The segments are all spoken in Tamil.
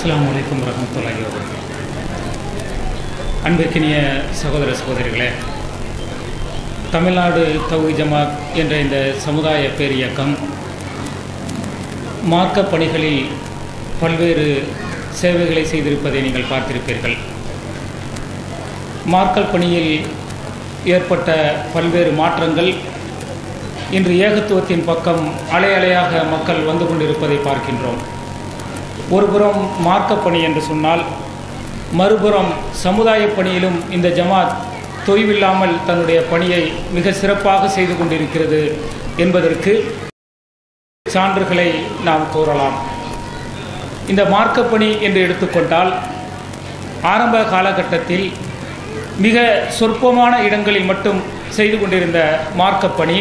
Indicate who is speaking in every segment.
Speaker 1: அஸ்ஸலாமு அலைக்கும் வரமத்துல்லாஹி வபரகாத்துஹு அன்பிற்கினிய சகோதர சகோதரிகளே தமிழ்நாடு தௌஹி ஜமாத் என்ற இந்த சமுதாய பேரியக்கம் மார்க்க பணிகளில் பல்வேறு சேவைகளை செய்திருப்பதை நீங்கள் பார்த்திருப்பீர்கள் மார்க்கல் பணியில் ஏற்பட்ட பல்வேறு மாற்றங்கள் இன்று ஏகத்துவத்தின் பக்கம் அலை அலையாக மக்கள் வந்து கொண்டிருப்பதை பார்க்கின்றோம் ஒருபுறம் மார்க்கப் பணி என்று சொன்னால் மறுபுறம் சமுதாய பணியிலும் இந்த ஜமாத் தொய்வில்லாமல் தன்னுடைய பணியை மிக சிறப்பாக செய்து கொண்டிருக்கிறது என்பதற்கு சான்றுகளை நாம் கூறலாம் இந்த மார்க்கப் பணி என்று எடுத்துக்கொண்டால் ஆரம்ப காலகட்டத்தில் மிக சொற்பமான இடங்களில் மட்டும் செய்து கொண்டிருந்த மார்க்கப் பணி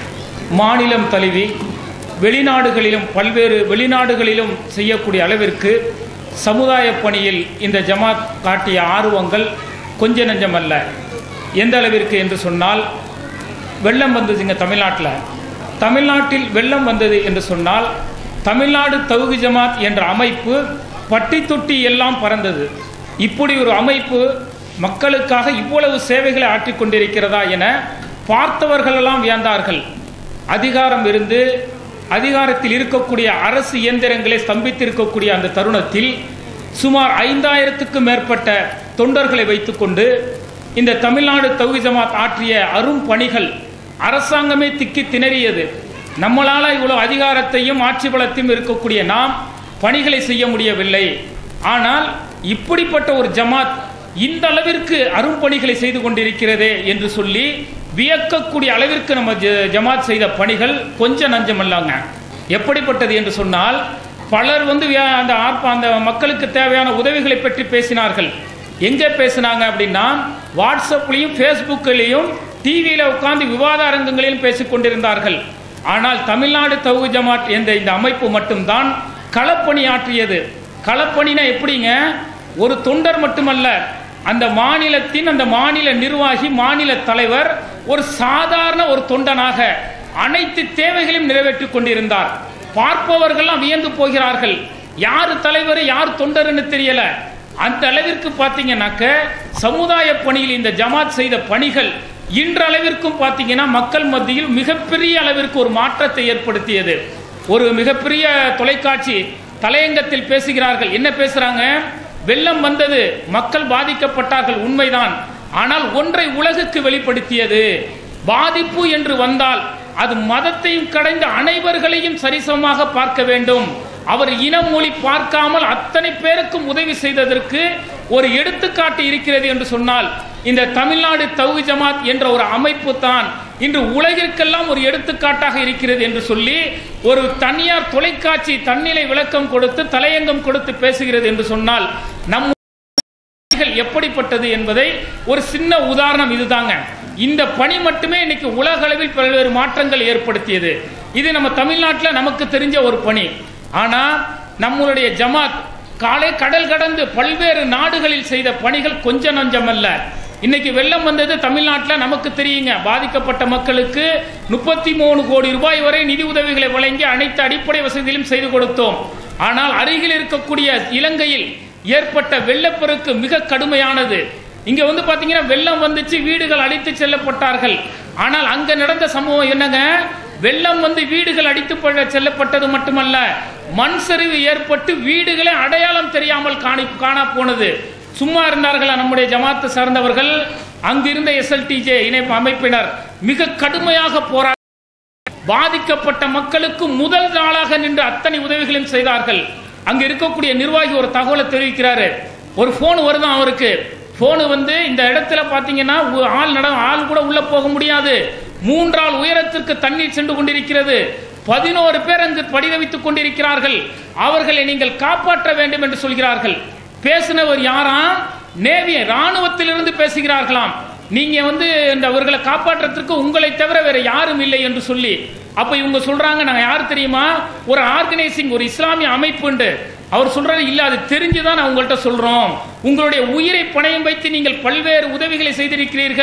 Speaker 1: மாநிலம் தழுவி வெளிநாடுகளிலும் பல்வேறு வெளிநாடுகளிலும் செய்யக்கூடிய அளவிற்கு சமுதாய பணியில் இந்த ஜமாத் காட்டிய ஆர்வங்கள் கொஞ்ச நெஞ்சமல்ல எந்த அளவிற்கு என்று சொன்னால் வெள்ளம் வந்ததுங்க தமிழ்நாட்டில் தமிழ்நாட்டில் வெள்ளம் வந்தது என்று சொன்னால் தமிழ்நாடு தவுகு ஜமாத் என்ற அமைப்பு பட்டி தொட்டி எல்லாம் பறந்தது இப்படி ஒரு அமைப்பு மக்களுக்காக இவ்வளவு சேவைகளை ஆற்றிக் கொண்டிருக்கிறதா என பார்த்தவர்களெல்லாம் வியந்தார்கள் அதிகாரம் இருந்து அதிகாரத்தில் இருக்கக்கூடிய அரசு இயந்திரங்களை ஸ்தம்பித்திருக்கக்கூடிய அந்த தருணத்தில் சுமார் ஐந்தாயிரத்துக்கும் மேற்பட்ட தொண்டர்களை வைத்துக்கொண்டு இந்த தமிழ்நாடு தௌஹி ஜமாத் ஆற்றிய அரும் பணிகள் அரசாங்கமே திக்கி திணறியது நம்மளால இவ்வளவு அதிகாரத்தையும் ஆட்சி பலத்தையும் இருக்கக்கூடிய நாம் பணிகளை செய்ய முடியவில்லை ஆனால் இப்படிப்பட்ட ஒரு ஜமாத் இந்த அளவிற்கு அரும்பணிகளை செய்து கொண்டிருக்கிறதே என்று சொல்லி வியக்கக்கூடிய அளவிற்கு நம்ம ஜ- ஜமாத் செய்த பணிகள் கொஞ்சம் நஞ்சமல்லாங்க எப்படிப்பட்டது என்று சொன்னால் பலர் வந்து வியா- அந்த ஆர்ப்ப அந்த மக்களுக்கு தேவையான உதவிகளை பற்றி பேசினார்கள் எங்கே பேசினாங்க அப்படின்னா வாட்ஸ்அப்லையும் ஃபேஸ்புக்கிலையும் டிவியில் உட்கார்ந்து விவாத அரங்கங்களிலும் பேசிக் கொண்டிருந்தார்கள் ஆனால் தமிழ்நாடு தவுகு ஜமாத் என்ற இந்த அமைப்பு மட்டும்தான் களப்பணி ஆற்றியது களப்பணினா எப்படிங்க ஒரு தொண்டர் மட்டுமல்ல அந்த மாநிலத்தின் அந்த மாநில நிர்வாகி மாநில தலைவர் ஒரு சாதாரண ஒரு தொண்டனாக அனைத்து தேவைகளையும் நிறைவேற்றிக் கொண்டிருந்தார் பார்ப்பவர்கள்லாம் வியந்து போகிறார்கள் யார் தலைவர் யார் தொண்டர்னு தெரியல அந்த அளவிற்கு பார்த்தீங்கன்னாக்க சமுதாய பணியில் இந்த ஜமாத் செய்த பணிகள் இன்றளவிற்கும் பார்த்தீங்கன்னா மக்கள் மத்தியில் மிகப்பெரிய அளவிற்கு ஒரு மாற்றத்தை ஏற்படுத்தியது ஒரு மிகப்பெரிய தொலைக்காட்சி தலையங்கத்தில் பேசுகிறார்கள் என்ன பேசுறாங்க வெள்ளம் வந்தது மக்கள் பாதிக்கப்பட்டார்கள் உண்மைதான் ஆனால் ஒன்றை உலகுக்கு வெளிப்படுத்தியது பாதிப்பு என்று வந்தால் அது மதத்தையும் கடைந்த அனைவர்களையும் சரிசமமாக பார்க்க வேண்டும் அவர் இனம் மொழி பார்க்காமல் அத்தனை பேருக்கும் உதவி செய்ததற்கு ஒரு எடுத்துக்காட்டு இருக்கிறது என்று சொன்னால் இந்த தமிழ்நாடு தௌஹி ஜமாத் என்ற ஒரு அமைப்பு தான் இன்று உலகிற்கெல்லாம் ஒரு எடுத்துக்காட்டாக இருக்கிறது என்று சொல்லி ஒரு தனியார் தொலைக்காட்சி தன்னிலை விளக்கம் கொடுத்து தலையங்கம் கொடுத்து பேசுகிறது என்று சொன்னால் நம் பணிகள் எப்படிப்பட்டது என்பதை ஒரு சின்ன உதாரணம் இதுதாங்க இந்த பணி மட்டுமே இன்னைக்கு உலக அளவில் பல்வேறு மாற்றங்கள் ஏற்படுத்தியது இது நம்ம தமிழ்நாட்டில் நமக்கு தெரிஞ்ச ஒரு பணி ஆனா நம்மளுடைய ஜமாத் காலை கடல் கடந்து பல்வேறு நாடுகளில் செய்த பணிகள் கொஞ்சம் நஞ்சமல்ல இன்னைக்கு வெள்ளம் வந்தது தமிழ்நாட்டில் நமக்கு தெரியுங்க பாதிக்கப்பட்ட மக்களுக்கு முப்பத்தி மூணு கோடி ரூபாய் வரை நிதி உதவிகளை வழங்கி அனைத்து அடிப்படை வசதிகளையும் செய்து கொடுத்தோம் ஆனால் அருகில் இருக்கக்கூடிய இலங்கையில் ஏற்பட்ட வெள்ளப்பெருக்கு மிக கடுமையானது இங்க வந்து பாத்தீங்கன்னா வெள்ளம் வந்துச்சு வீடுகள் அடித்து செல்லப்பட்டார்கள் ஆனால் அங்க நடந்த சம்பவம் என்னங்க வெள்ளம் வந்து வீடுகள் அடித்து ப- செல்லப்பட்டது மட்டுமல்ல மண் சரிவு ஏற்பட்டு வீடுகளே அடையாளம் தெரியாமல் காணி காணா போனது சும்மா இருந்தார்களா நம்முடைய ஜமாத்து சார்ந்தவர்கள் அங்கிருந்த எஸ்எல்டிஜே இணைப்பு அமைப்பினர் மிக கடுமையாக போராடி பாதிக்கப்பட்ட மக்களுக்கு முதல் நாளாக நின்று அத்தனை உதவிகளையும் செய்தார்கள் அங்க இருக்கக்கூடிய நிர்வாகி ஒரு தகவலை தெரிவிக்கிறாரு ஒரு போன் வருதான் அவருக்கு போன் வந்து இந்த இடத்துல பாத்தீங்கன்னா ஒரு ஆள் நட ஆள் கூட உள்ள போக முடியாது மூன்றாள் உயரத்திற்கு தண்ணீர் சென்று கொண்டிருக்கிறது பதினோரு பேர் அங்கு படிதவித்துக் கொண்டிருக்கிறார்கள் அவர்களை நீங்கள் காப்பாற்ற வேண்டும் என்று சொல்கிறார்கள் பேசினவர் யாரா நேவிய ராணுவத்திலிருந்து பேசுகிறார்களாம் நீங்க வந்து இந்த அவர்களை காப்பாற்றுறதுக்கு உங்களை தவிர வேற யாரும் இல்லை என்று சொல்லி அப்ப இவங்க சொல்றாங்க நாங்க யார் தெரியுமா ஒரு ஆர்கனைசிங் ஒரு இஸ்லாமிய அமைப்புண்டு அவர் சொல்றாரு இல்ல அது தெரிஞ்சுதான் நான் உங்கள்கிட்ட சொல்றோம் உங்களுடைய உயிரை பணயம் வைத்து நீங்கள் பல்வேறு உதவிகளை செய்திருக்கிறீர்கள்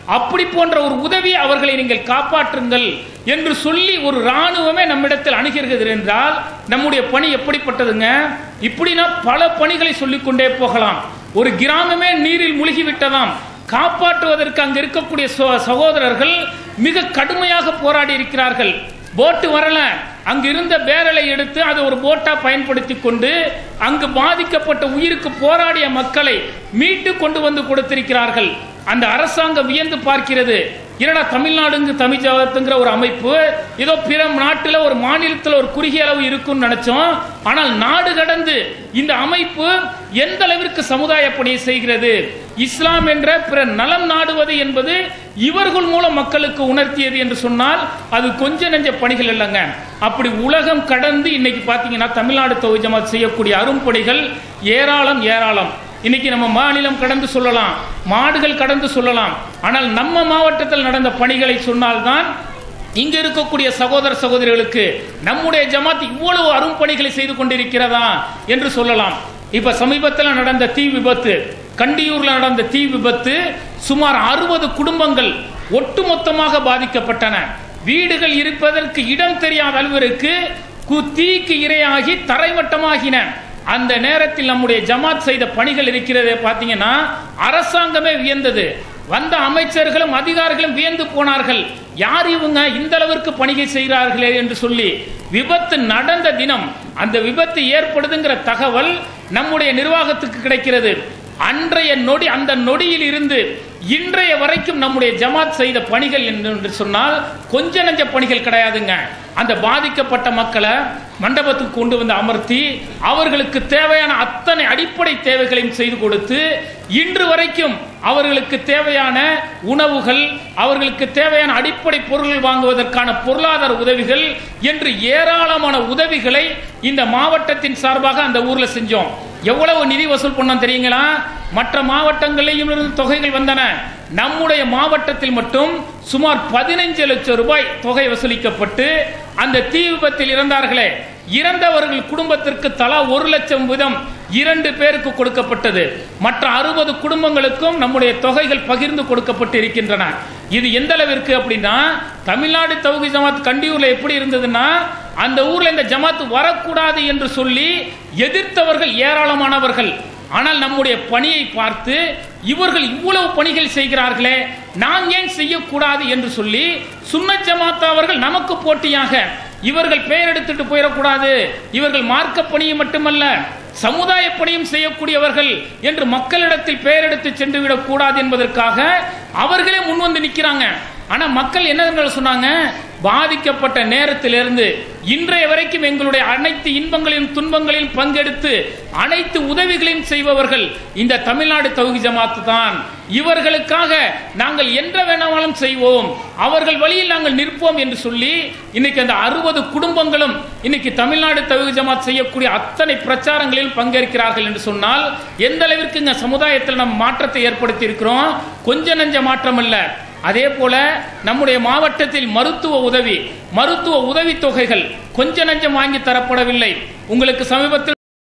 Speaker 1: அப்படி போன்ற ஒரு உதவி அவர்களை நீங்கள் காப்பாற்றுங்கள் என்று சொல்லி ஒரு ராணுவமே நம்மிடத்தில் அணுகிறது என்றால் நம்முடைய பணி எப்படிப்பட்டதுங்க இப்படின்னா பல பணிகளை சொல்லிக்கொண்டே போகலாம் ஒரு கிராமமே நீரில் மூழ்கி விட்டதாம் காப்பாற்றுவதற்கு அங்க இருக்கக்கூடிய சோ- சகோதரர்கள் மிக கடுமையாக போராடி இருக்கிறார்கள் போட்டு வரல அங்க இருந்த பேரலை எடுத்து அதை ஒரு போட்டா பயன்படுத்தி கொண்டு அங்கு பாதிக்கப்பட்ட உயிருக்கு போராடிய மக்களை மீட்டு கொண்டு வந்து கொடுத்திருக்கிறார்கள் அந்த அரசாங்கம் வியந்து பார்க்கிறது என்னடா தமிழ்நாடுங்க தமிழ்ஜாவத்துங்கிற ஒரு அமைப்பு ஏதோ பிற நாட்டில் ஒரு மாநிலத்தில் ஒரு குறுகிய அளவு இருக்கும்னு நினைச்சோம் ஆனால் நாடு கடந்து இந்த அமைப்பு எந்த அளவிற்கு சமுதாய பணியை செய்கிறது இஸ்லாம் என்ற பிற நலம் நாடுவது என்பது இவர்கள் மூலம் மக்களுக்கு உணர்த்தியது என்று சொன்னால் அது கொஞ்ச நெஞ்ச பணிகள் இல்லைங்க அப்படி உலகம் கடந்து இன்னைக்கு பார்த்தீங்கன்னா தமிழ்நாடு தொகுதி ஜமாத் செய்யக்கூடிய அரும்பணிகள் ஏராளம் ஏராளம் இன்னைக்கு நம்ம மாநிலம் கடந்து சொல்லலாம் மாடுகள் கடந்து சொல்லலாம் ஆனால் நம்ம மாவட்டத்தில் நடந்த பணிகளை சொன்னால்தான் இங்க இருக்கக்கூடிய சகோதர சகோதரிகளுக்கு நம்முடைய ஜமாத் இவ்வளவு அரும்பணிகளை செய்து கொண்டிருக்கிறதா என்று சொல்லலாம் இப்ப சமீபத்தில் நடந்த தீ விபத்து கண்டியூர்ல நடந்த தீ விபத்து சுமார் அறுபது குடும்பங்கள் ஒட்டுமொத்தமாக பாதிக்கப்பட்டன வீடுகள் இருப்பதற்கு இடம் தெரியாத அளவிற்கு கு- தீக்கு இரையாகி தரைமட்டமாகின அந்த நேரத்தில் நம்முடைய ஜமாத் செய்த பணிகள் இருக்கிறதே பார்த்தீங்கன்னா அரசாங்கமே வியந்தது வந்த அமைச்சர்களும் அதிகாரிகளும் வியந்து போனார்கள் யார் இவங்க இந்த அளவிற்கு பணிகை செய்கிறார்களே என்று சொல்லி விபத்து நடந்த தினம் அந்த விபத்து ஏற்படுதுங்கிற தகவல் நம்முடைய நிர்வாகத்துக்கு கிடைக்கிறது அன்றைய நொடி அந்த நொடியில் இருந்து இன்றைய வரைக்கும் நம்முடைய ஜமாத் செய்த பணிகள் என்று சொன்னால் கொஞ்ச நஞ்ச பணிகள் கிடையாதுங்க அந்த பாதிக்கப்பட்ட மக்களை மண்டபத்துக்கு கொண்டு வந்து அமர்த்தி அவர்களுக்கு தேவையான அத்தனை அடிப்படை தேவைகளையும் செய்து கொடுத்து இன்று வரைக்கும் அவர்களுக்கு தேவையான உணவுகள் அவர்களுக்கு தேவையான அடிப்படை பொருட்கள் வாங்குவதற்கான பொருளாதார உதவிகள் என்று ஏராளமான உதவிகளை இந்த மாவட்டத்தின் சார்பாக அந்த ஊர்ல செஞ்சோம் எவ்வளவு நிதி வசூல் பண்ணோம் தெரியுங்களா மற்ற மாவட்டங்களிலும் இருந்து தொகைகள் வந்தன நம்முடைய மாவட்டத்தில் மட்டும் சுமார் பதினைஞ்சு லட்சம் ரூபாய் தொகை வசூலிக்கப்பட்டு அந்த தீ விபத்தில் இறந்தார்களே இறந்தவர்கள் குடும்பத்திற்கு தலா ஒரு லட்சம் வீதம் இரண்டு பேருக்கு கொடுக்கப்பட்டது மற்ற அறுபது குடும்பங்களுக்கும் நம்முடைய தொகைகள் பகிர்ந்து கொடுக்கப்பட்டு இருக்கின்றன இது எந்த அளவிற்கு அப்படின்னா தமிழ்நாடு தௌகி ஜமாத் கண்டியூர்ல எப்படி இருந்ததுன்னா அந்த ஊர்ல இந்த ஜமாத் வரக்கூடாது என்று சொல்லி எதிர்த்தவர்கள் ஏராளமானவர்கள் ஆனால் நம்முடைய பணியை பார்த்து இவர்கள் இவ்வளவு பணிகள் செய்கிறார்களே நாம் ஏன் செய்யக்கூடாது என்று சொல்லி சுன்னத் ஜமாத் அவர்கள் நமக்கு போட்டியாக இவர்கள் பெயர் எடுத்துட்டு போயிடக்கூடாது இவர்கள் மார்க்க பணியை மட்டுமல்ல சமுதாய பணியும் செய்யக்கூடியவர்கள் என்று மக்களிடத்தில் பெயர் எடுத்து சென்று விடக் கூடாது என்பதற்காக அவர்களே முன் வந்து நிற்கிறாங்க ஆனா மக்கள் என்ன சொன்னாங்க பாதிக்கப்பட்ட நேரத்திலிருந்து இன்றைய வரைக்கும் எங்களுடைய அனைத்து இன்பங்களிலும் துன்பங்களிலும் பங்கெடுத்து அனைத்து உதவிகளையும் செய்பவர்கள் இந்த தமிழ்நாடு தௌகி ஜமாத்து தான் இவர்களுக்காக நாங்கள் என்ற வேணாலும் செய்வோம் அவர்கள் வழியில் நாங்கள் நிற்போம் என்று சொல்லி இன்னைக்கு அந்த அறுபது குடும்பங்களும் இன்னைக்கு தமிழ்நாடு தௌகி ஜமாத் செய்யக்கூடிய அத்தனை பிரச்சாரங்களில் பங்கேற்கிறார்கள் என்று சொன்னால் எந்த அளவிற்கு இங்க சமுதாயத்தில் நம்ம மாற்றத்தை ஏற்படுத்தி இருக்கிறோம் கொஞ்ச நஞ்ச மாற்றம் அல்ல அதே போல நம்முடைய மாவட்டத்தில் மருத்துவ உதவி மருத்துவ உதவி தொகைகள் கொஞ்ச நஞ்சம் வாங்கி தரப்படவில்லை உங்களுக்கு சமீபத்தில்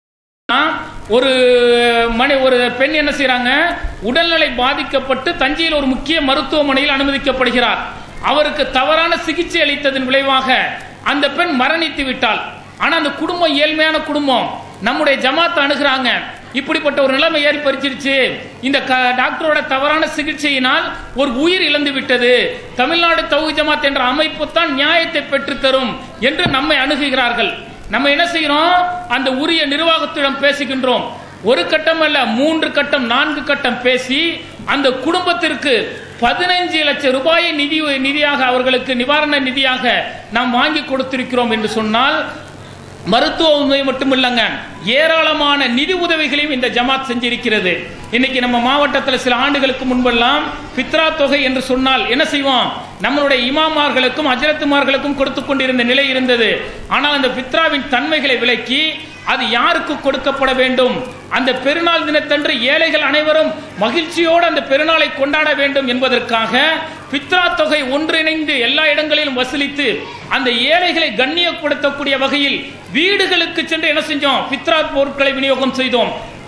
Speaker 1: ஒரு மணி ஒரு பெண் என்ன செய்றாங்க உடல்நிலை பாதிக்கப்பட்டு தஞ்சையில் ஒரு முக்கிய மருத்துவமனையில் அனுமதிக்கப்படுகிறார் அவருக்கு தவறான சிகிச்சை அளித்ததன் விளைவாக அந்த பெண் மரணித்து விட்டாள் ஆனா அந்த குடும்பம் ஏழ்மையான குடும்பம் நம்முடைய ஜமாத் அணுகிறாங்க இப்படிப்பட்ட ஒரு நிலைமை ஏற்படுத்திருச்சு இந்த க- டாக்டரோட தவறான சிகிச்சையினால் ஒரு உயிர் இழந்து விட்டது தமிழ்நாடு தௌஹி ஜமாத் என்ற அமைப்பு தான் நியாயத்தை பெற்றுத்தரும் என்று நம்மை அணுகுகிறார்கள் நம்ம என்ன செய்கிறோம் அந்த உரிய நிர்வாகத்திடம் பேசுகின்றோம் ஒரு கட்டம் அல்ல மூன்று கட்டம் நான்கு கட்டம் பேசி அந்த குடும்பத்திற்கு பதினைஞ்சு லட்சம் ரூபாயை நிதி நிதியாக அவர்களுக்கு நிவாரண நிதியாக நாம் வாங்கி கொடுத்திருக்கிறோம் என்று சொன்னால் மருத்துவ உதவி மட்டும் இல்லைங்க ஏராளமான நிதி உதவிகளையும் இந்த ஜமாத் செஞ்சிருக்கிறது இன்னைக்கு நம்ம மாவட்டத்தில் சில ஆண்டுகளுக்கு முன்பெல்லாம் பித்ரா தொகை என்று சொன்னால் என்ன செய்வோம் நம்மளுடைய இமாமார்களுக்கும் அஜரத்துமார்களுக்கும் கொடுத்து கொண்டிருந்த நிலை இருந்தது ஆனால் அந்த பித்ராவின் தன்மைகளை விளக்கி அது யாருக்கு கொடுக்கப்பட வேண்டும் அந்த பெருநாள் தினத்தன்று ஏழைகள் அனைவரும் மகிழ்ச்சியோடு அந்த பெருநாளை கொண்டாட வேண்டும் என்பதற்காக பித்ரா தொகை ஒன்றிணைந்து எல்லா இடங்களிலும் வசூலித்து அந்த ஏழைகளை கண்ணியப்படுத்தக்கூடிய வகையில் வீடுகளுக்கு சென்று என்ன செஞ்சோம் பித்ரா பொருட்களை விநியோகம் செய்தோம்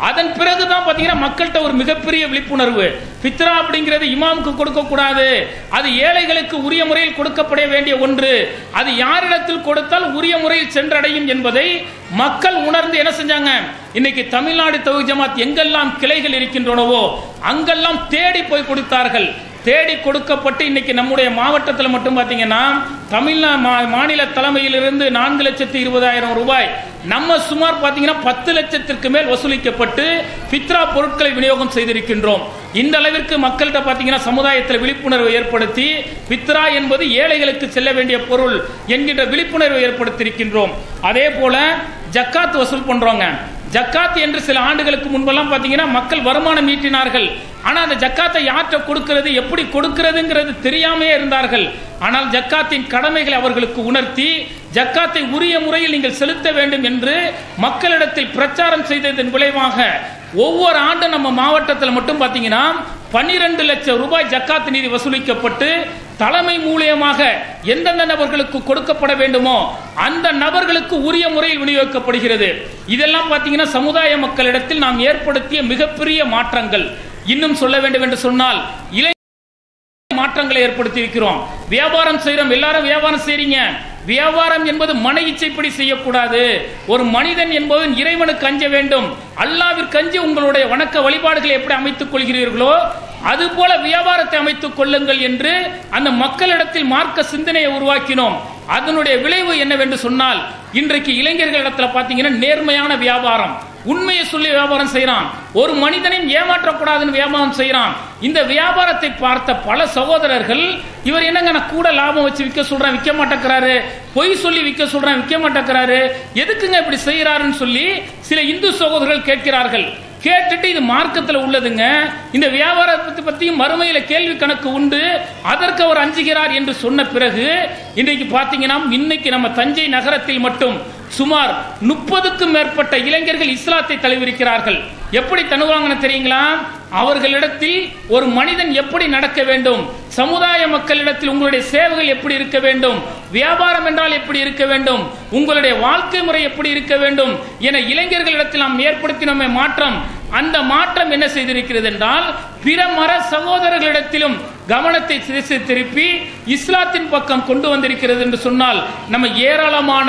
Speaker 1: அதன் பிறகு தான் பாத்தீங்கன்னா மக்கள்கிட்ட ஒரு மிகப்பெரிய விழிப்புணர்வு ஃபித்ரா அப்படிங்கிறது இமாமுக்கு கொடுக்க கூடாது அது ஏழைகளுக்கு உரிய முறையில் கொடுக்கப்பட வேண்டிய ஒன்று அது யாரிடத்தில் கொடுத்தால் உரிய முறையில் சென்றடையும் என்பதை மக்கள் உணர்ந்து என்ன செஞ்சாங்க இன்னைக்கு தமிழ்நாடு தௌஹீத் ஜமாத் எங்கெல்லாம் கிளைகள் இருக்கின்றனவோ அங்கெல்லாம் தேடி போய் கொடுத்தார்கள் தேடி கொடுக்கப்பட்டு இன்னைக்கு நம்முடைய மாவட்டத்தில் மட்டும் பார்த்தீங்கன்னா தமிழ்நா மா- மாநில தலைமையிலிருந்து நான்கு லட்சத்தி இருபதாயிரம் ரூபாய் நம்ம சுமார் பார்த்தீங்கன்னா பத்து லட்சத்திற்கு மேல் வசூலிக்கப்பட்டு ஃபித்ரா பொருட்களை விநியோகம் செய்திருக்கின்றோம் இந்த அளவிற்கு மக்கள்கிட்ட பார்த்தீங்கன்னா சமுதாயத்தில் விழிப்புணர்வு ஏற்படுத்தி ஃபித்ரா என்பது ஏழைகளுக்கு செல்ல வேண்டிய பொருள் என்கின்ற விழிப்புணர்வை ஏற்படுத்தியிருக்கின்றோம் அதே போல ஜக்காத் வசூல் பண்றோங்க ஜக்காத் என்று சில ஆண்டுகளுக்கு முன்பெல்லாம் பாத்தீங்கன்னா மக்கள் வருமானம் ஈட்டினார்கள் ஆனா அந்த ஜக்காத்தை யார்கிட்ட கொடுக்கிறது எப்படி கொடுக்கிறதுங்கிறது தெரியாமே இருந்தார்கள் ஆனால் ஜக்காத்தின் கடமைகளை அவர்களுக்கு உணர்த்தி ஜக்காத்தை உரிய முறையில் நீங்கள் செலுத்த வேண்டும் என்று மக்களிடத்தில் பிரச்சாரம் செய்ததன் விளைவாக ஒவ்வொரு ஆண்டும் நம்ம மாவட்டத்தில் மட்டும் பாத்தீங்கன்னா பன்னிரண்டு லட்சம் ரூபாய் ஜக்காத் நிதி வசூலிக்கப்பட்டு தலைமை மூலியமாக எந்தெந்த நபர்களுக்கு கொடுக்கப்பட வேண்டுமோ அந்த நபர்களுக்கு உரிய முறையில் விநியோகிக்கப்படுகிறது இதெல்லாம் பார்த்தீங்கன்னா சமுதாய மக்களிடத்தில் நாம் ஏற்படுத்திய மிகப்பெரிய மாற்றங்கள் இன்னும் சொல்ல வேண்டும் என்று சொன்னால் இளை மாற்றங்களை ஏற்படுத்தி இருக்கிறோம் வியாபாரம் செய்யறோம் எல்லாரும் வியாபாரம் செய்றீங்க வியாபாரம் என்பது மன இச்சைப்படி செய்யக்கூடாது ஒரு மனிதன் என்பவன் இறைவனுக்கு அஞ்ச வேண்டும் அல்லாவிற்கு அஞ்சி உங்களுடைய வணக்க வழிபாடுகளை எப்படி அமைத்துக் கொள்கிறீர்களோ அதுபோல வியாபாரத்தை அமைத்துக் கொள்ளுங்கள் என்று அந்த மக்களிடத்தில் மார்க்க சிந்தனையை உருவாக்கினோம் அதனுடைய விளைவு என்னவென்று சொன்னால் இன்றைக்கு இளைஞர்களிடத்துல பாத்தீங்கன்னா நேர்மையான வியாபாரம் உண்மையை சொல்லி வியாபாரம் செய்யறான் ஒரு மனிதனையும் ஏமாற்றக்கூடாதுன்னு வியாபாரம் செய்யறான் இந்த வியாபாரத்தை பார்த்த பல சகோதரர்கள் இவர் என்னங்க நான் கூட லாபம் வச்சு விற்க சொல்றேன் விற்க மாட்டேங்கிறாரு பொய் சொல்லி விற்க சொல்றேன் விற்க மாட்டேங்கிறாரு எதுக்குங்க இப்படி செய்யறாருன்னு சொல்லி சில இந்து சகோதரர்கள் கேட்கிறார்கள் கேட்டுட்டு இது மார்க்கத்தில் உள்ளதுங்க இந்த வியாபாரத்தை பத்தியும் மறுமையில கேள்வி கணக்கு உண்டு அதற்கு அவர் அஞ்சுகிறார் என்று சொன்ன பிறகு இன்னைக்கு பாத்தீங்கன்னா இன்னைக்கு நம்ம தஞ்சை நகரத்தில் மட்டும் சுமார் முப்பதுக்கும் மேற்பட்ட இளைஞர்கள் இஸ்லாத்தை தழுவிருக்கிறார்கள் எப்படி தனுவாங்கன்னு தெரியுங்களா அவர்களிடத்தில் ஒரு மனிதன் எப்படி நடக்க வேண்டும் சமுதாய மக்களிடத்தில் உங்களுடைய சேவைகள் எப்படி இருக்க வேண்டும் வியாபாரம் என்றால் எப்படி இருக்க வேண்டும் உங்களுடைய வாழ்க்கை முறை எப்படி இருக்க வேண்டும் என இளைஞர்களிடத்தில் நாம் ஏற்படுத்தினோமே மாற்றம் அந்த மாற்றம் என்ன செய்திருக்கிறது என்றால் பிற மர சகோதரர்களிடத்திலும் கவனத்தை திசை திருப்பி இஸ்லாத்தின் பக்கம் கொண்டு வந்திருக்கிறது என்று சொன்னால் நம்ம ஏராளமான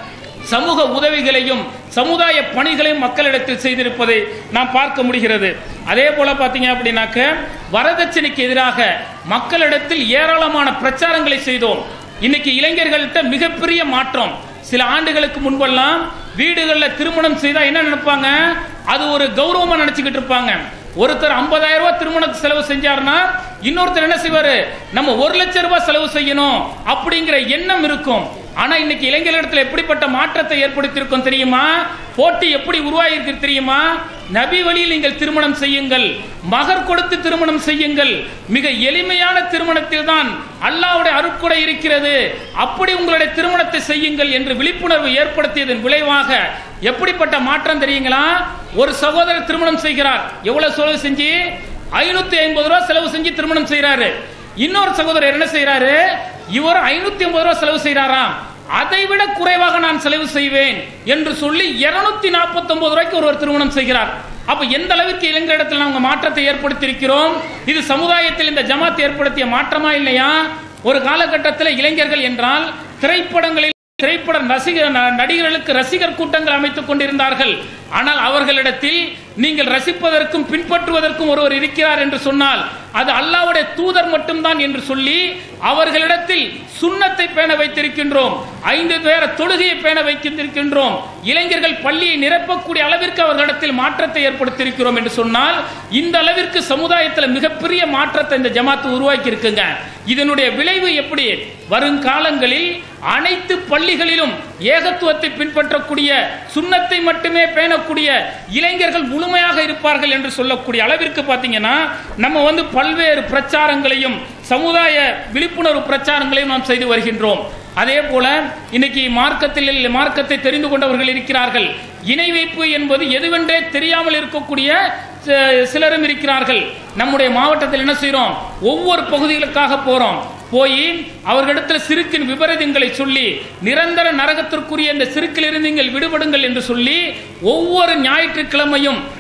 Speaker 1: சமூக உதவிகளையும் சமுதாய பணிகளையும் மக்களிடத்தில் செய்திருப்பதை நாம் பார்க்க முடிகிறது அதே போல பாத்தீங்க அப்படின்னாக்க வரதட்சணைக்கு எதிராக மக்களிடத்தில் ஏராளமான பிரச்சாரங்களை செய்தோம் இன்னைக்கு இளைஞர்கள்ட்ட மிகப்பெரிய மாற்றம் சில ஆண்டுகளுக்கு முன்பெல்லாம் வீடுகளில் திருமணம் செய்தா என்ன நினைப்பாங்க அது ஒரு கௌரவமா நினைச்சுக்கிட்டு இருப்பாங்க ஒருத்தர் 50000 ரூபாய் திருமணத்துக்கு செலவு செஞ்சாருன்னா இன்னொருத்தர் என்ன செய்வாரு நம்ம ஒரு லட்சம் ரூபாய் செலவு செய்யணும் அப்படிங்கிற எண்ணம் இருக்கும் ஆனா இன்னைக்கு இளைஞர்களிடத்துல எப்படிப்பட்ட மாற்றத்தை ஏற்படுத்தியிருக்கும் தெரியுமா போட்டி எப்படி உருவாகிருக்கு தெரியுமா நபி வழியில் நீங்கள் திருமணம் செய்யுங்கள் மகர் கொடுத்து திருமணம் செய்யுங்கள் மிக எளிமையான திருமணத்தில் தான் அல்லாவுடைய அருட்கொடை இருக்கிறது அப்படி உங்களுடைய திருமணத்தை செய்யுங்கள் என்று விழிப்புணர்வு ஏற்படுத்தியதன் விளைவாக எப்படிப்பட்ட மாற்றம் தெரியுங்களா ஒரு சகோதரர் திருமணம் செய்கிறார் எவ்வளவு செலவு செஞ்சு ஐநூத்தி ஐம்பது ரூபாய் செலவு செஞ்சு திருமணம் செய்யறாரு இன்னொரு சகோதரர் என்ன செய்யறாரு இவர் ஐநூத்தி ஐம்பது ரூபாய் செலவு செய்யறாராம் அதை விட குறைவாக நான் செலவு செய்வேன் என்று சொல்லி இருநூத்தி நாற்பத்தி ஒன்பது ரூபாய்க்கு ஒருவர் திருமணம் செய்கிறார் அப்ப எந்த அளவிற்கு இளைஞரிடத்தில் நாங்க மாற்றத்தை ஏற்படுத்தி இருக்கிறோம் இது சமுதாயத்தில் இந்த ஜமாத் ஏற்படுத்திய மாற்றமா இல்லையா ஒரு காலகட்டத்தில் இளைஞர்கள் என்றால் திரைப்படங்களில் திரைப்பட ரசிகர் ந- நடிகர்களுக்கு ரசிகர் கூட்டங்கள் அமைத்துக் கொண்டிருந்தார்கள் ஆனால் அவர்களிடத்தில் நீங்கள் ரசிப்பதற்கும் பின்பற்றுவதற்கும் ஒருவர் இருக்கிறார் என்று சொன்னால் அது அல்லாவுடைய தூதர் மட்டும்தான் என்று சொல்லி அவர்களிடத்தில் சுண்ணத்தை பேண வைத்திருக்கின்றோம் ஐந்து பேர தொழுகையை பேண வைத்திருக்கின்றோம் இளைஞர்கள் பள்ளியை நிரப்பக்கூடிய அளவிற்கு அவர்களிடத்தில் மாற்றத்தை ஏற்படுத்தியிருக்கிறோம் என்று சொன்னால் இந்த அளவிற்கு சமுதாயத்தில் மிகப்பெரிய மாற்றத்தை இந்த ஜமாத்து உருவாக்கி இருக்குங்க இதனுடைய விளைவு எப்படி வருங்காலங்களில் அனைத்து பள்ளிகளிலும் ஏகத்துவத்தை பின்பற்றக்கூடிய சுண்ணத்தை மட்டுமே பேணக்கூடிய இளைஞர்கள் முழுமையாக இருப்பார்கள் என்று சொல்லக்கூடிய அளவிற்கு பாத்தீங்கன்னா நம்ம வந்து பல்வேறு பிரச்சாரங்களையும் சமுதாய விழிப்புணர்வு பிரச்சாரங்களையும் நாம் செய்து வருகின்றோம் அதே போல இன்னைக்கு மார்க்கத்தில் மார்க்கத்தை தெரிந்து கொண்டவர்கள் இருக்கிறார்கள் இணை வைப்பு என்பது எதுவென்றே தெரியாமல் இருக்கக்கூடிய சி- சிலரும் இருக்கிறார்கள் நம்முடைய மாவட்டத்தில் என்ன செய்றோம் ஒவ்வொரு பகுதிகளுக்காக போறோம் போய் அவர்களிடத்தில் சிறுக்கின் விபரீதங்களை சொல்லி நிரந்தர நரகத்திற்குரிய இந்த சிறுக்கிலிருந்து நீங்கள் விடுபடுங்கள் என்று சொல்லி ஒவ்வொரு ஞாயிற்றுக்கிழமையும்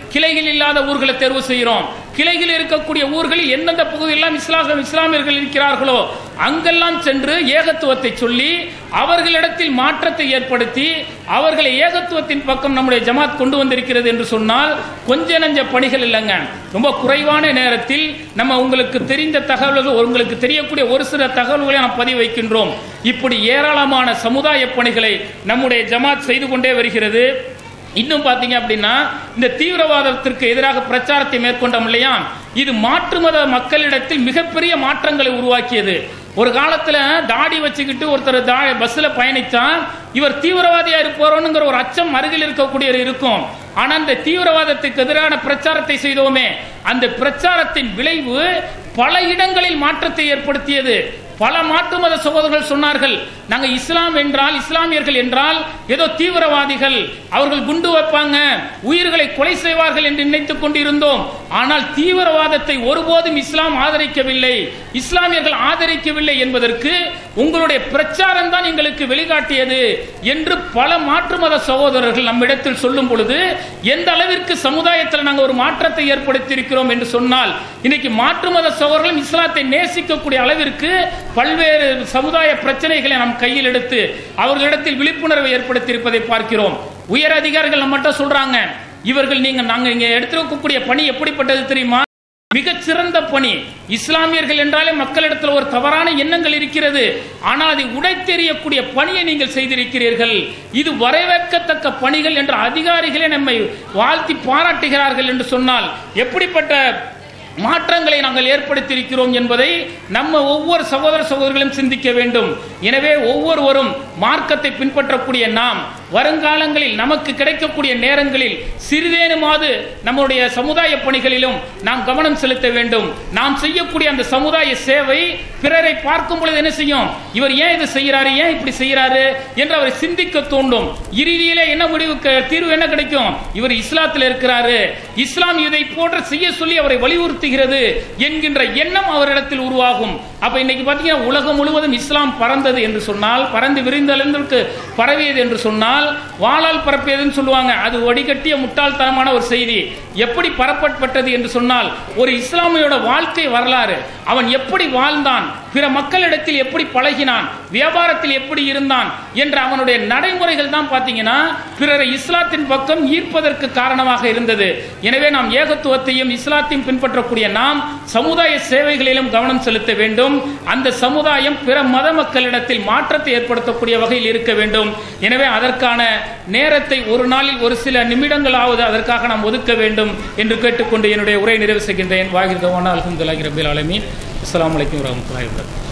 Speaker 1: கிளைகள் இல்லாத ஊர்களை தேர்வு செய்கிறோம் கிளைகள் இருக்கக்கூடிய ஊர்களில் எந்தெந்த பகுதியெல்லாம் இஸ்லாம் இஸ்லாமியர்கள் இருக்கிறார்களோ அங்கெல்லாம் சென்று ஏகத்துவத்தை சொல்லி அவர்களிடத்தில் மாற்றத்தை ஏற்படுத்தி அவர்களை ஏகத்துவத்தின் பக்கம் நம்முடைய ஜமாத் கொண்டு வந்திருக்கிறது என்று சொன்னால் கொஞ்ச நஞ்ச பணிகள் இல்லைங்க ரொம்ப குறைவான நேரத்தில் நம்ம உங்களுக்கு தெரிந்த தகவல்கள் உங்களுக்கு தெரியக்கூடிய ஒரு சில தகவல்களை நாம் பதிவு வைக்கின்றோம் இப்படி ஏராளமான சமுதாய பணிகளை நம்முடைய ஜமாத் செய்து கொண்டே வருகிறது இன்னும் பாத்தீங்க அப்படின்னா இந்த தீவிரவாதத்திற்கு எதிராக பிரச்சாரத்தை மேற்கொண்டோம் இல்லையா இது மாற்று மத மக்களிடத்தில் மிகப்பெரிய மாற்றங்களை உருவாக்கியது ஒரு காலத்துல தாடி வச்சுக்கிட்டு ஒருத்தர் தா பஸ்ல பயணிச்சா இவர் தீவிரவாதியா இருப்பாரோங்கிற ஒரு அச்சம் அருகில் இருக்கக்கூடிய இருக்கும் ஆனா இந்த தீவிரவாதத்துக்கு எதிரான பிரச்சாரத்தை செய்தோமே அந்த பிரச்சாரத்தின் விளைவு பல இடங்களில் மாற்றத்தை ஏற்படுத்தியது பல மாற்று மத சகோதரர்கள் சொன்னார்கள் நாங்க இஸ்லாம் என்றால் இஸ்லாமியர்கள் என்றால் ஏதோ தீவிரவாதிகள் அவர்கள் குண்டு வைப்பாங்க உயிர்களை கொலை செய்வார்கள் என்று நினைத்துக் கொண்டிருந்தோம் ஆனால் தீவிரவாதத்தை ஒருபோதும் இஸ்லாம் ஆதரிக்கவில்லை இஸ்லாமியர்கள் ஆதரிக்கவில்லை என்பதற்கு உங்களுடைய பிரச்சாரம் தான் எங்களுக்கு வெளிக்காட்டியது என்று பல மாற்று மத சகோதரர்கள் நம்மிடத்தில் சொல்லும் பொழுது எந்த அளவிற்கு சமுதாயத்தில் நாங்கள் ஒரு மாற்றத்தை ஏற்படுத்தி இருக்கிறோம் என்று சொன்னால் இன்னைக்கு மாற்று மத சகோதரர்களும் இஸ்லாத்தை நேசிக்கக்கூடிய அளவிற்கு பல்வேறு சமுதாய பிரச்சனைகளை நாம் கையில் எடுத்து அவர்களிடத்தில் விழிப்புணர்வை ஏற்படுத்தி இருப்பதை பார்க்கிறோம் உயர் அதிகாரிகள் நம்மகிட்ட சொல்றாங்க இவர்கள் நீங்க நாங்க இங்க எடுத்திருக்கக்கூடிய பணி எப்படிப்பட்டது தெரியுமா மிகச் சிறந்த பணி இஸ்லாமியர்கள் என்றாலே மக்களிடத்தில் ஒரு தவறான எண்ணங்கள் இருக்கிறது ஆனால் அதை உடைத்தெறியக்கூடிய பணியை நீங்கள் செய்திருக்கிறீர்கள் இது வரவேற்கத்தக்க பணிகள் என்ற அதிகாரிகளே நம்மை வாழ்த்தி பாராட்டுகிறார்கள் என்று சொன்னால் எப்படிப்பட்ட மாற்றங்களை நாங்கள் ஏற்படுத்தியிருக்கிறோம் என்பதை நம்ம ஒவ்வொரு சகோதர சகோதரிகளும் சிந்திக்க வேண்டும் எனவே ஒவ்வொருவரும் மார்க்கத்தை பின்பற்றக்கூடிய நாம் வருங்காலங்களில் நமக்கு கிடைக்கக்கூடிய நேரங்களில் சிறிதேனுமாவது நம்முடைய சமுதாய பணிகளிலும் நாம் கவனம் செலுத்த வேண்டும் நாம் செய்யக்கூடிய அந்த சமுதாய சேவை பிறரை பார்க்கும் பொழுது என்ன செய்யும் இவர் ஏன் இது செய்யறாரு ஏன் இப்படி செய்யறாரு என்று அவரை சிந்திக்க தூண்டும் இறுதியிலே என்ன முடிவுக்கு தீர்வு என்ன கிடைக்கும் இவர் இஸ்லாத்தில் இருக்கிறாரு இஸ்லாம் இதை போன்ற செய்ய சொல்லி அவரை வலியுறுத்துகிறது என்கின்ற எண்ணம் அவரிடத்தில் உருவாகும் அப்ப இன்னைக்கு பாத்தீங்கன்னா உலகம் முழுவதும் இஸ்லாம் பறந்தது என்று சொன்னால் பறந்து விரிந்தளந்திற்கு பரவியது என்று சொன்னால் வாளால் பரப்பியதுன்னு சொல்லுவாங்க அது ஒடிகட்டிய முட்டாள்தனமான ஒரு செய்தி எப்படி பரப்பப்பட்டது என்று சொன்னால் ஒரு இஸ்லாமியோட வாழ்க்கை வரலாறு அவன் எப்படி வாழ்ந்தான் பிற மக்களிடத்தில் எப்படி பழகினான் வியாபாரத்தில் எப்படி இருந்தான் என்ற அவனுடைய நடைமுறைகள் தான் பாத்தீங்கன்னா பிறரை இஸ்லாத்தின் பக்கம் ஈர்ப்பதற்கு காரணமாக இருந்தது எனவே நாம் ஏகத்துவத்தையும் இஸ்லாத்தையும் பின்பற்றக்கூடிய நாம் சமுதாய சேவைகளிலும் கவனம் செலுத்த வேண்டும் அந்த சமுதாயம் பிற மத மக்களிடத்தில் மாற்றத்தை ஏற்படுத்தக்கூடிய வகையில் இருக்க வேண்டும் எனவே அதற்கான நேரத்தை ஒரு நாளில் ஒரு சில நிமிடங்களாவது அதற்காக நாம் ஒதுக்க வேண்டும் என்று கேட்டுக்கொண்டு என்னுடைய உரை நிறைவு செய்கின்றேன் வாகிர் தவானா அலமதுல்லாஹி ரபில் ஆலமீன் அஸ்ஸலாமு அலைக்கும் வரஹ்மத்துல்லாஹி வபரகாத்துஹு